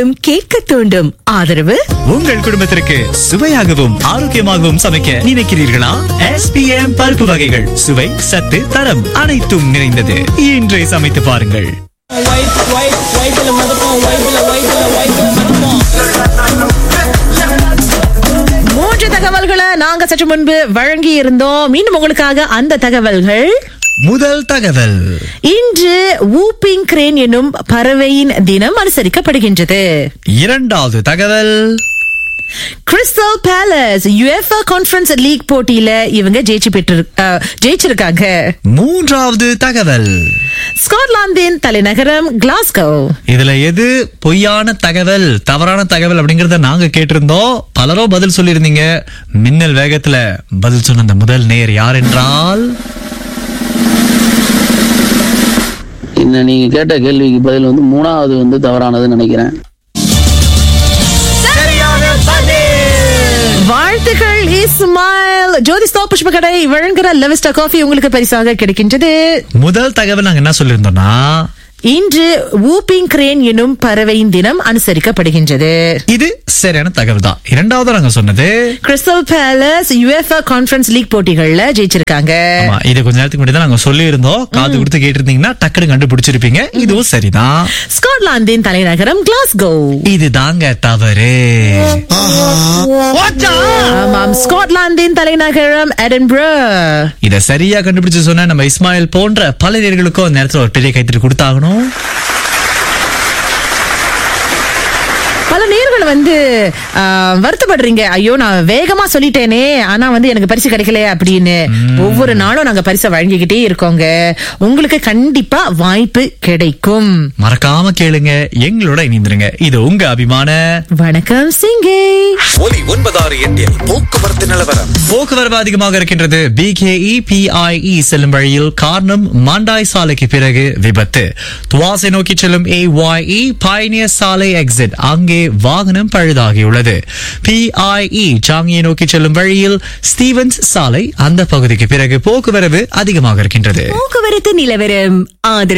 மீண்டும் கேட்க தூண்டும் ஆதரவு உங்கள் குடும்பத்திற்கு சுவையாகவும் ஆரோக்கியமாகவும் சமைக்க நினைக்கிறீர்களா எஸ்பிஎம் பருப்பு வகைகள் சுவை சத்து தரம் அனைத்தும் நிறைந்தது இன்றே சமைத்து பாருங்கள் மூன்று தகவல்களை நாங்க சற்று முன்பு வழங்கி இருந்தோம் மீண்டும் உங்களுக்காக அந்த தகவல்கள் முதல் தகவல் இன்று வூப்பிங் கிரேன் எனும் பறவையின் தினம் அனுசரிக்கப்படுகின்றது இரண்டாவது தகவல் Crystal Palace UEFA conference league போட்டியில இவங்க ஜெயிச்சு பெற்று அஹ், ஜெயிச்சிருக்காங்க மூன்றாவது தகவல் ஸ்காட்லாந்தின் தலைநகரம் கிளாஸ்கோ இதுல எது பொய்யான தகவல் தவறான தகவல் அப்படிங்கறத நாங்க கேட்டிருந்தோம் பலரோ பதில் சொல்லியிருந்தீங்க மின்னல் வேகத்துல பதில் சொன்ன அந்த முதல் நேர் யார் என்றால் இந்த நீங்க கேட்ட கேள்விக்கு பதில் வந்து மூணாவது வந்து தவறானதுன்னு நினைக்கிறேன் வாழ்த்துக்கள் இஸ்மாயில் ஜோதி ஸ்டாப் புஷ்ப கடை வழங்குற லெவிஸ்டா காஃபி உங்களுக்கு பரிசாக கிடைக்கின்றது முதல் தகவல் நாங்க என்ன சொல்லியிருந்தோம்னா இன்று வூப்பிங் கிரேன் எனும் பறவையின் தினம் அனுசரிக்கப்படுகின்றது இது சரியான தகவல் தான் இரண்டாவது நாங்க சொன்னது Crystal Palace UEFA conference league போட்டிகள்ல ஜெயிச்சிருக்காங்க ஆமா இது கொஞ்ச நேரத்துக்கு முன்னாடி தான் நாங்க சொல்லி இருந்தோம் காது கொடுத்து கேட்டிருந்தீங்கன்னா டக்குனு கண்டுபிடிச்சிருப்பீங்க இதுவும் சரிதான் ஸ்காட்லாந்தின் தலைநகரம் கிளாஸ்கோ இது தாங்க தவறு ஆமாம் ஸ்காட்லாந்தின் தலைநகரம் எடன்பரோ இத சரியா கண்டுபிடிச்சு சொன்ன நம்ம இஸ்மாயில் போன்ற பல நேர்களுக்கும் அந்த நேரத்துல ஒரு பெரிய கைத்தறி கொடுத்தாகணும் பல நேர்கள் வந்து ஆ, வருத்தப்படுறீங்க ஐயோ நான் வேகமா சொல்லிட்டேனே ஆனா வந்து எனக்கு பரிசு கிடைக்கல அப்படின்னு ஒவ்வொரு நாளும் நாங்க பரிசை வழங்கிக்கிட்டே இருக்கோங்க உங்களுக்கு கண்டிப்பா வாய்ப்பு கிடைக்கும் மறக்காம கேளுங்க எங்களோட இணைந்துருங்க இது உங்க அபிமான வணக்கம் சிங்கை ஒலி ஒன்பதாறு எட்டில் போக்குவரத்து நிலவரம் போக்குவரவு அதிகமாக இருக்கின்றது பிகேஇ பிஐஇ செல்லும் வழியில் காரணம் மாண்டாய் சாலைக்கு பிறகு விபத்து துவாசை நோக்கி செல்லும் ஏஒய்இ பயணியர் சாலை எக்ஸிட் அங்கே வாகனம் பழுதாகியுள்ளது பிஐஇ சாங்கியை நோக்கி செல்லும் வழியில் ஸ்டீவன்ஸ் சாலை அந்த பகுதிக்கு பிறகு போக்குவரவு அதிகமாக இருக்கின்றது போக்குவரத்து நிலவரம் ஆதரவு